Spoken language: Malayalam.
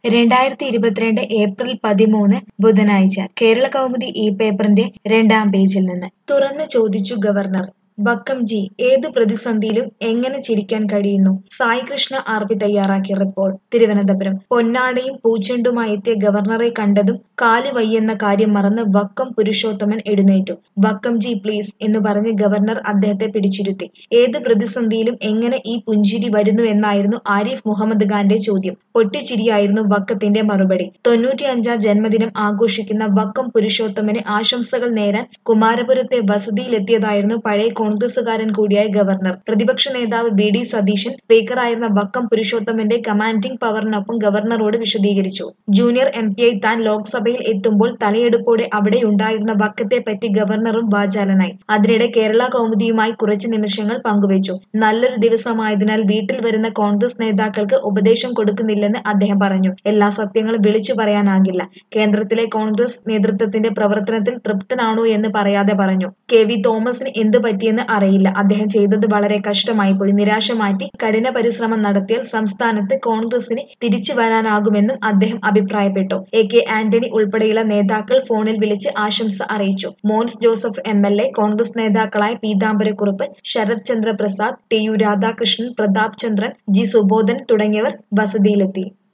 രണ്ടായിരത്തി ഇരുപത്തിരണ്ട് ഏപ്രിൽ പതിമൂന്ന് ബുധനാഴ്ച കേരള കൗമുദി ഈ പേപ്പറിന്റെ രണ്ടാം പേജിൽ നിന്ന് തുറന്നു ചോദിച്ചു ഗവർണർ വക്കം ജി ഏതു പ്രതിസന്ധിയിലും എങ്ങനെ ചിരിക്കാൻ കഴിയുന്നു സായി കൃഷ്ണ ആർ പി തയ്യാറാക്കിയ റിപ്പോർട്ട് തിരുവനന്തപുരം പൊന്നാടയും പൂച്ചെണ്ടുമായി എത്തിയ ഗവർണറെ കണ്ടതും കാല് വയ്യെന്ന കാര്യം മറന്ന് വക്കം പുരുഷോത്തമൻ എഴുന്നേറ്റു വക്കം ജി പ്ലീസ് എന്ന് പറഞ്ഞ് ഗവർണർ അദ്ദേഹത്തെ പിടിച്ചിരുത്തി ഏത് പ്രതിസന്ധിയിലും എങ്ങനെ ഈ പുഞ്ചിരി വരുന്നു എന്നായിരുന്നു ആരിഫ് മുഹമ്മദ് ഖാന്റെ ചോദ്യം പൊട്ടിച്ചിരിയായിരുന്നു വക്കത്തിന്റെ മറുപടി തൊണ്ണൂറ്റിയഞ്ചാം ജന്മദിനം ആഘോഷിക്കുന്ന വക്കം പുരുഷോത്തമന് ആശംസകൾ നേരാൻ കുമാരപുരത്തെ വസതിയിലെത്തിയതായിരുന്നു പഴയ കോൺഗ്രസുകാരൻ കൂടിയായ ഗവർണർ പ്രതിപക്ഷ നേതാവ് വി ഡി സതീശൻ സ്പീക്കറായിരുന്ന വക്കം പുരുഷോത്തമന്റെ കമാൻഡിംഗ് പവറിനൊപ്പം ഗവർണറോട് വിശദീകരിച്ചു ജൂനിയർ എം പിയായി താൻ ലോക്സഭയിൽ എത്തുമ്പോൾ തലയെടുപ്പോടെ അവിടെയുണ്ടായിരുന്ന വക്കത്തെ പറ്റി ഗവർണറും വാചാലനായി അതിനിടെ കേരള കൗമുദിയുമായി കുറച്ച് നിമിഷങ്ങൾ പങ്കുവച്ചു നല്ലൊരു ദിവസമായതിനാൽ വീട്ടിൽ വരുന്ന കോൺഗ്രസ് നേതാക്കൾക്ക് ഉപദേശം കൊടുക്കുന്നില്ലെന്ന് അദ്ദേഹം പറഞ്ഞു എല്ലാ സത്യങ്ങളും വിളിച്ചു പറയാനാകില്ല കേന്ദ്രത്തിലെ കോൺഗ്രസ് നേതൃത്വത്തിന്റെ പ്രവർത്തനത്തിൽ തൃപ്തനാണോ എന്ന് പറയാതെ പറഞ്ഞു കെ വി തോമസിന് എന്ത് പറ്റിയെന്ന് അറിയില്ല അദ്ദേഹം ചെയ്തത് വളരെ കഷ്ടമായി പോയി നിരാശ മാറ്റി കഠിന പരിശ്രമം നടത്തിയാൽ സംസ്ഥാനത്ത് കോൺഗ്രസിന് തിരിച്ചു വരാനാകുമെന്നും അദ്ദേഹം അഭിപ്രായപ്പെട്ടു എ കെ ആന്റണി ഉൾപ്പെടെയുള്ള നേതാക്കൾ ഫോണിൽ വിളിച്ച് ആശംസ അറിയിച്ചു Mons Joseph M L A Congress നേതാക്കളായ Peethambarakurup Sarath Chandra Prasad T U Radhakrishnan Prathap Chandran G Subodhan തുടങ്ങിയവർ വസതിയിലെത്തി